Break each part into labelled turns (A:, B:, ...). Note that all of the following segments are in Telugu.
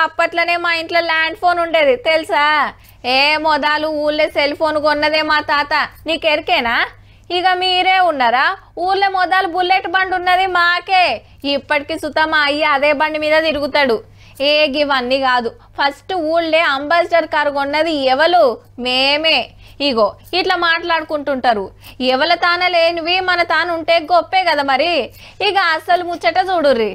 A: అప్పట్లోనే మా ఇంట్లో ల్యాండ్ ఫోన్ ఉండేది తెలుసా ఏ మొదలు ఊళ్ళో సెల్ ఫోన్ కొన్నదే మా తాత నీకెరికేనా ఇక మీరే ఉన్నారా ఊళ్ళో మొదలు బుల్లెట్ బండి ఉన్నది మాకే ఇప్పటికి సుత మా అయ్య అదే బండి మీద తిరుగుతాడు ఏ ఇవన్నీ కాదు ఫస్ట్ ఊళ్ళే అంబాసిడర్ కారు కొన్నది ఎవలు మేమే ఇగో ఇట్లా మాట్లాడుకుంటుంటారు ఎవల తాన లేనివి మన తాను ఉంటే గొప్పే కదా మరి ఇక అసలు ముచ్చట చూడుర్రి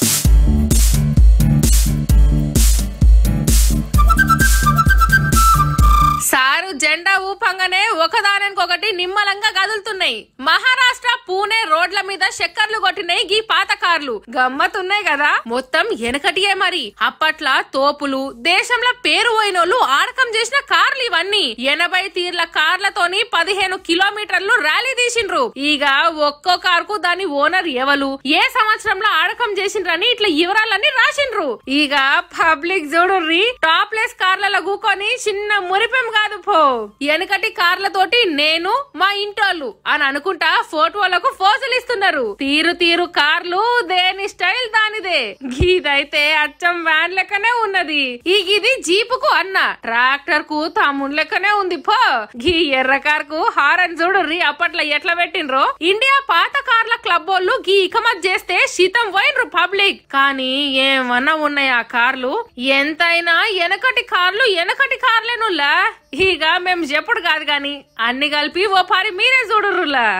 B: సారు జెండా ఊపంగానే ఒకదానికొకటి నిమ్మలంగా కదులుతున్నాయి మహారాష్ట్ర పూణే రోడ్ల మీద చక్కర్లు కొట్టినాయి గీ పాత కార్లు గమ్మతున్నాయి కదా మొత్తం వెనకటియే మరి అప్పట్ల తోపులు దేశంలో పేరు పోయినోళ్ళు ఆడకం చేసిన కార్లు ఇవన్నీ ఎనభై తీర్ల కార్లతోని పదిహేను కిలోమీటర్లు ర్యాలీ తీసిండ్రు ఇక ఒక్కో కార్కు దాని ఓనర్ ఎవలు ఏ సంవత్సరంలో ఆడకం చేసిండ్రని ఇట్లా వివరాలన్నీ రాసిండ్రు ఇక పబ్లిక్ చూడుర్రి టాప్లెస్ కార్లలో కూకొని చిన్న మురిపెం కాదు పో వెనకటి కార్లతోటి నేను మా ఇంటోళ్ళు అని అనుకుంటా ఫోటోలకు ఫోజులు ఇస్తున్నారు తీరు తీరు కార్లు దేని స్టైల్ దానిదే గీదైతే అచ్చం వ్యాన్ లెక్కనే ఉన్నది ఈ ఇది జీపుకు అన్న ట్రాక్టర్ కు తమ్మున్ లెక్కనే ఉంది పో గీ ఎర్ర కార్ కు హారన్ చూడుర్రి అప్పట్లో ఎట్లా పెట్టిండ్రో ఇండియా పాత కార్ల క్లబ్ వాళ్ళు గీ ఇకమత్ చేస్తే శీతం పోయినరు పబ్లిక్ కానీ ఏమన్నా ఉన్నాయి ఆ కార్లు ఎంతైనా వెనకటి కార్లు వెనకటి కార్లేనులా ఇక మేము చెప్పుడు కాదు గాని అన్ని కలిపి ఓ పారి మీరే చూడుర్రులా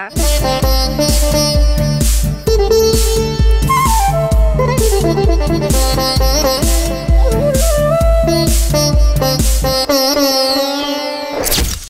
C: Thank you.